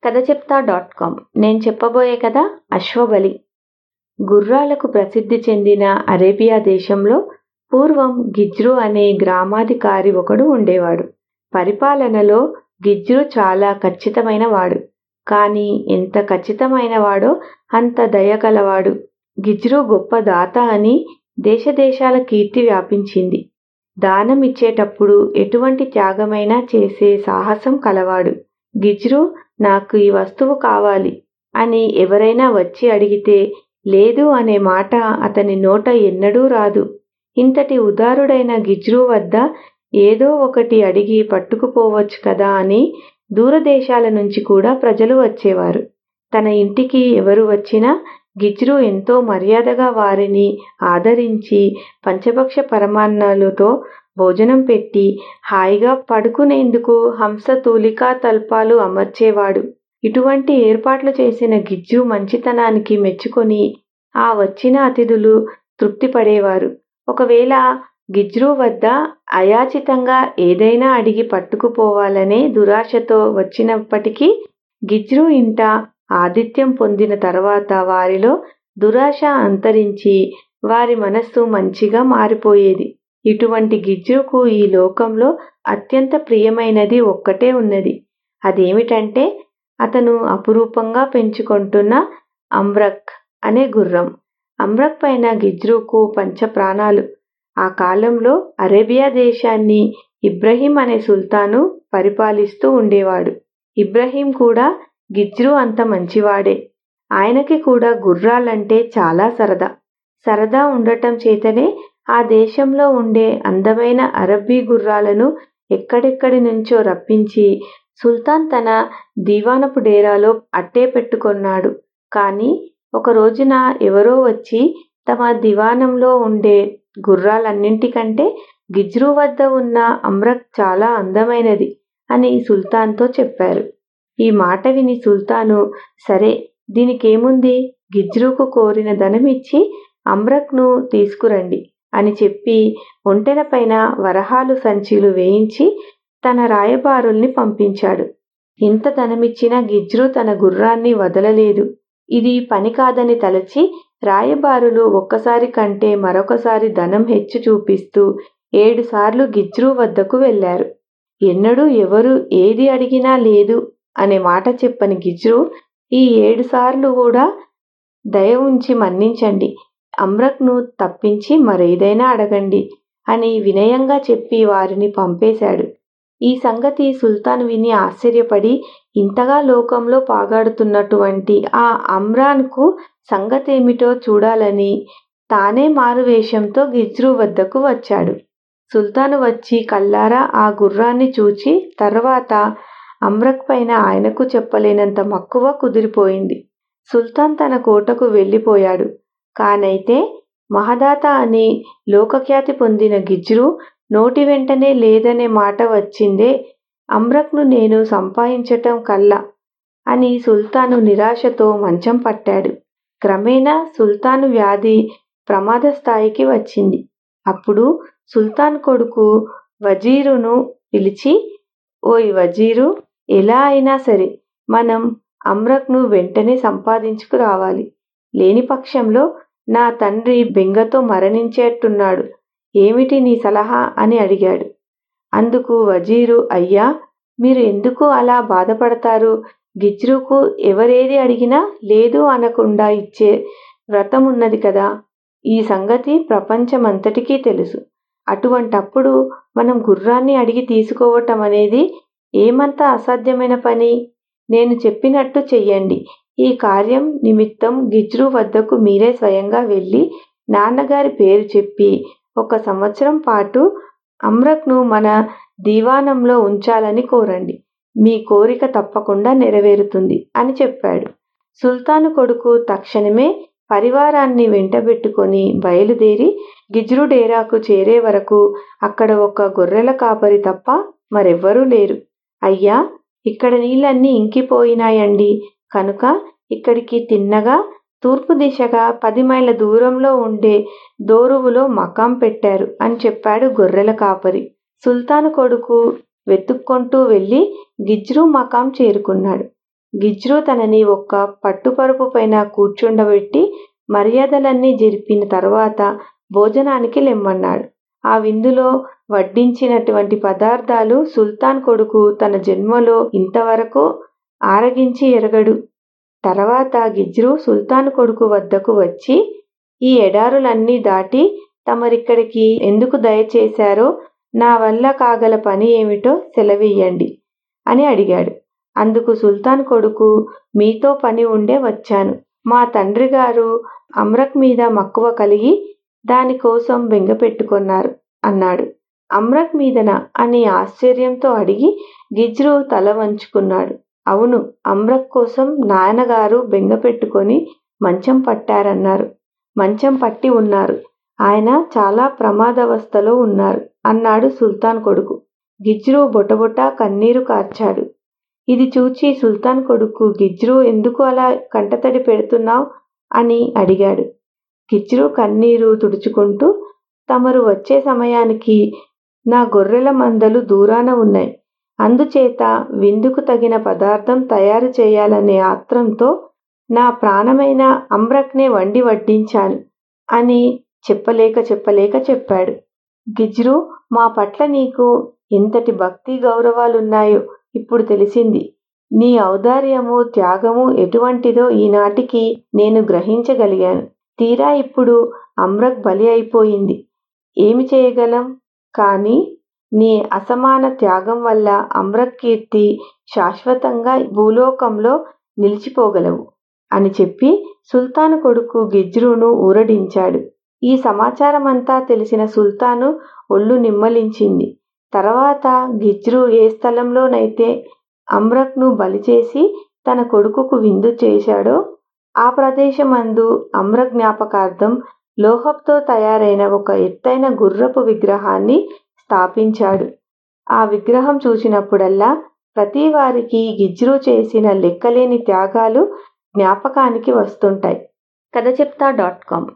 కథ చెప్తా dot com నేను చెప్పబోయే కథ అశ్వబలి గుర్రాలకు ప్రసిద్ధి చెందిన అరేబియా దేశంలో పూర్వం గిజ్రు అనే గ్రామాధికారి ఒకడు ఉండేవాడు పరిపాలనలో గిజ్రు చాలా ఖచ్చితమైన వాడు కానీ ఎంత ఖచ్చితమైన వాడో అంత దయగలవాడు గిజ్రు గొప్ప దాత అని దేశదేశాల కీర్తి వ్యాపించింది దానం ఇచ్చేటప్పుడు ఎటువంటి త్యాగమైనా చేసే సాహసం కలవాడు గిజ్రు నాకు ఈ వస్తువు కావాలి అని ఎవరైనా వచ్చి అడిగితే లేదు అనే మాట అతని నోట ఎన్నడూ రాదు ఇంతటి ఉదారుడైన గిజ్రు వద్ద ఏదో ఒకటి అడిగి పట్టుకుపోవచ్చు కదా అని దూరదేశాల నుంచి కూడా ప్రజలు వచ్చేవారు తన ఇంటికి ఎవరు వచ్చినా గిజ్రు ఎంతో మర్యాదగా వారిని ఆదరించి పంచభక్ష పరమాన్నాలతో భోజనం పెట్టి హాయిగా పడుకునేందుకు హంస తూలికా తల్పాలు అమర్చేవాడు ఇటువంటి ఏర్పాట్లు చేసిన గిజ్జు మంచితనానికి మెచ్చుకొని ఆ వచ్చిన అతిథులు తృప్తిపడేవారు ఒకవేళ గిజ్రు వద్ద అయాచితంగా ఏదైనా అడిగి పట్టుకుపోవాలనే దురాశతో వచ్చినప్పటికీ గిజ్రు ఇంట ఆతిథ్యం పొందిన తర్వాత వారిలో దురాశ అంతరించి వారి మనస్సు మంచిగా మారిపోయేది ఇటువంటి గిజ్రుకు ఈ లోకంలో అత్యంత ప్రియమైనది ఒక్కటే ఉన్నది అదేమిటంటే అతను అపురూపంగా పెంచుకుంటున్న అమ్రక్ అనే గుర్రం అమ్రక్ పైన గిజ్రుకు పంచ ప్రాణాలు ఆ కాలంలో అరేబియా దేశాన్ని ఇబ్రహీం అనే సుల్తాను పరిపాలిస్తూ ఉండేవాడు ఇబ్రహీం కూడా గిజ్రు అంత మంచివాడే ఆయనకి కూడా గుర్రాలంటే చాలా సరదా సరదా ఉండటం చేతనే ఆ దేశంలో ఉండే అందమైన అరబ్బీ గుర్రాలను ఎక్కడెక్కడి నుంచో రప్పించి సుల్తాన్ తన దీవానపు డేరాలో అట్టే పెట్టుకొన్నాడు కానీ ఒక రోజున ఎవరో వచ్చి తమ దివానంలో ఉండే గుర్రాలన్నింటికంటే గిజ్రు వద్ద ఉన్న అమ్రక్ చాలా అందమైనది అని సుల్తాన్తో చెప్పారు ఈ మాట విని సుల్తాను సరే దీనికేముంది గిజ్రుకు కోరిన ధనమిచ్చి అమ్రక్ను తీసుకురండి అని చెప్పి ఒంటెన పైన వరహాలు సంచీలు వేయించి తన రాయబారుల్ని పంపించాడు ఇంత ధనమిచ్చిన గిజ్రు తన గుర్రాన్ని వదలలేదు ఇది పని కాదని తలచి రాయబారులు ఒక్కసారి కంటే మరొకసారి ధనం హెచ్చు చూపిస్తూ ఏడుసార్లు గిజ్రు వద్దకు వెళ్లారు ఎన్నడూ ఎవరు ఏది అడిగినా లేదు అనే మాట చెప్పని గిజ్రు ఈ ఏడుసార్లు కూడా దయ ఉంచి మన్నించండి అమ్రక్ను తప్పించి మరేదైనా అడగండి అని వినయంగా చెప్పి వారిని పంపేశాడు ఈ సంగతి సుల్తాన్ విని ఆశ్చర్యపడి ఇంతగా లోకంలో పాగాడుతున్నటువంటి ఆ అమ్రాన్కు సంగతేమిటో చూడాలని తానే మారువేషంతో గిజ్రు వద్దకు వచ్చాడు సుల్తాను వచ్చి కల్లారా ఆ గుర్రాన్ని చూచి తర్వాత అమ్రక్ పైన ఆయనకు చెప్పలేనంత మక్కువ కుదిరిపోయింది సుల్తాన్ తన కోటకు వెళ్ళిపోయాడు కానైతే మహదాత అని లోకఖ్యాతి పొందిన గిజ్రు నోటి వెంటనే లేదనే మాట వచ్చిందే అమ్రక్ను నేను సంపాదించటం కల్లా అని సుల్తాను నిరాశతో మంచం పట్టాడు క్రమేణా సుల్తాను వ్యాధి ప్రమాద స్థాయికి వచ్చింది అప్పుడు సుల్తాన్ కొడుకు వజీరును పిలిచి ఓయ్ వజీరు ఎలా అయినా సరే మనం అమ్రక్ను వెంటనే సంపాదించుకురావాలి లేని పక్షంలో నా తండ్రి బెంగతో మరణించేట్టున్నాడు ఏమిటి నీ సలహా అని అడిగాడు అందుకు వజీరు అయ్యా మీరు ఎందుకు అలా బాధపడతారు గిజ్రుకు ఎవరేది అడిగినా లేదు అనకుండా ఇచ్చే వ్రతం ఉన్నది కదా ఈ సంగతి ప్రపంచమంతటికీ తెలుసు అటువంటప్పుడు మనం గుర్రాన్ని అడిగి తీసుకోవటం అనేది ఏమంత అసాధ్యమైన పని నేను చెప్పినట్టు చెయ్యండి ఈ కార్యం నిమిత్తం గిజ్రు వద్దకు మీరే స్వయంగా వెళ్ళి నాన్నగారి పేరు చెప్పి ఒక సంవత్సరం పాటు అమ్రక్ను మన దీవానంలో ఉంచాలని కోరండి మీ కోరిక తప్పకుండా నెరవేరుతుంది అని చెప్పాడు సుల్తాను కొడుకు తక్షణమే పరివారాన్ని వెంటబెట్టుకొని బయలుదేరి గిజ్రు డేరాకు చేరే వరకు అక్కడ ఒక గొర్రెల కాపరి తప్ప మరెవ్వరూ లేరు అయ్యా ఇక్కడ నీళ్ళన్నీ ఇంకిపోయినాయండి కనుక ఇక్కడికి తిన్నగా తూర్పు దిశగా పది మైళ్ళ దూరంలో ఉండే దోరువులో మకాం పెట్టారు అని చెప్పాడు గొర్రెల కాపరి సుల్తాను కొడుకు వెతుక్కుంటూ వెళ్ళి గిజ్రు మకాం చేరుకున్నాడు గిజ్రు తనని ఒక్క పట్టుపరుపు పైన కూర్చుండబెట్టి మర్యాదలన్నీ జరిపిన తర్వాత భోజనానికి లెమ్మన్నాడు ఆ విందులో వడ్డించినటువంటి పదార్థాలు సుల్తాన్ కొడుకు తన జన్మలో ఇంతవరకు ఆరగించి ఎరగడు తర్వాత గిజ్రు సుల్తాన్ కొడుకు వద్దకు వచ్చి ఈ ఎడారులన్నీ దాటి తమరిక్కడికి ఎందుకు దయచేశారో నా వల్ల కాగల పని ఏమిటో సెలవియ్యండి అని అడిగాడు అందుకు సుల్తాన్ కొడుకు మీతో పని ఉండే వచ్చాను మా తండ్రి గారు అమ్రక్ మీద మక్కువ కలిగి దానికోసం బెంగ పెట్టుకున్నారు అన్నాడు అమ్రక్ మీదనా అని ఆశ్చర్యంతో అడిగి గిజ్రు తల వంచుకున్నాడు అవును అమ్రక్ కోసం నాన్నగారు బెంగ పెట్టుకొని మంచం పట్టారన్నారు మంచం పట్టి ఉన్నారు ఆయన చాలా ప్రమాదవస్థలో ఉన్నారు అన్నాడు సుల్తాన్ కొడుకు గిజ్రు బొటబొట కన్నీరు కార్చాడు ఇది చూచి సుల్తాన్ కొడుకు గిజ్రు ఎందుకు అలా కంటతడి పెడుతున్నావు అని అడిగాడు గిజ్రు కన్నీరు తుడుచుకుంటూ తమరు వచ్చే సమయానికి నా గొర్రెల మందలు దూరాన ఉన్నాయి అందుచేత విందుకు తగిన పదార్థం తయారు చేయాలనే ఆత్రంతో నా ప్రాణమైన అమ్రక్నే వండి వడ్డించాను అని చెప్పలేక చెప్పలేక చెప్పాడు గిజ్రు మా పట్ల నీకు ఎంతటి భక్తి గౌరవాలున్నాయో ఇప్పుడు తెలిసింది నీ ఔదార్యము త్యాగము ఎటువంటిదో ఈనాటికి నేను గ్రహించగలిగాను తీరా ఇప్పుడు అమ్రక్ బలి అయిపోయింది ఏమి చేయగలం కానీ నీ అసమాన త్యాగం వల్ల అమ్రక్ కీర్తి శాశ్వతంగా భూలోకంలో నిలిచిపోగలవు అని చెప్పి సుల్తాను కొడుకు గిజ్రును ఊరడించాడు ఈ సమాచారమంతా తెలిసిన సుల్తాను ఒళ్ళు నిమ్మలించింది తర్వాత గిజ్రు ఏ స్థలంలోనైతే అమ్రక్ను బలిచేసి తన కొడుకుకు విందు చేశాడో ఆ ప్రదేశమందు అమ్ర జ్ఞాపకార్థం లోహంతో తయారైన ఒక ఎత్తైన గుర్రపు విగ్రహాన్ని స్థాపించాడు ఆ విగ్రహం చూసినప్పుడల్లా ప్రతి వారికి గిజ్రు చేసిన లెక్కలేని త్యాగాలు జ్ఞాపకానికి వస్తుంటాయి కథ చెప్తా డాట్ కామ్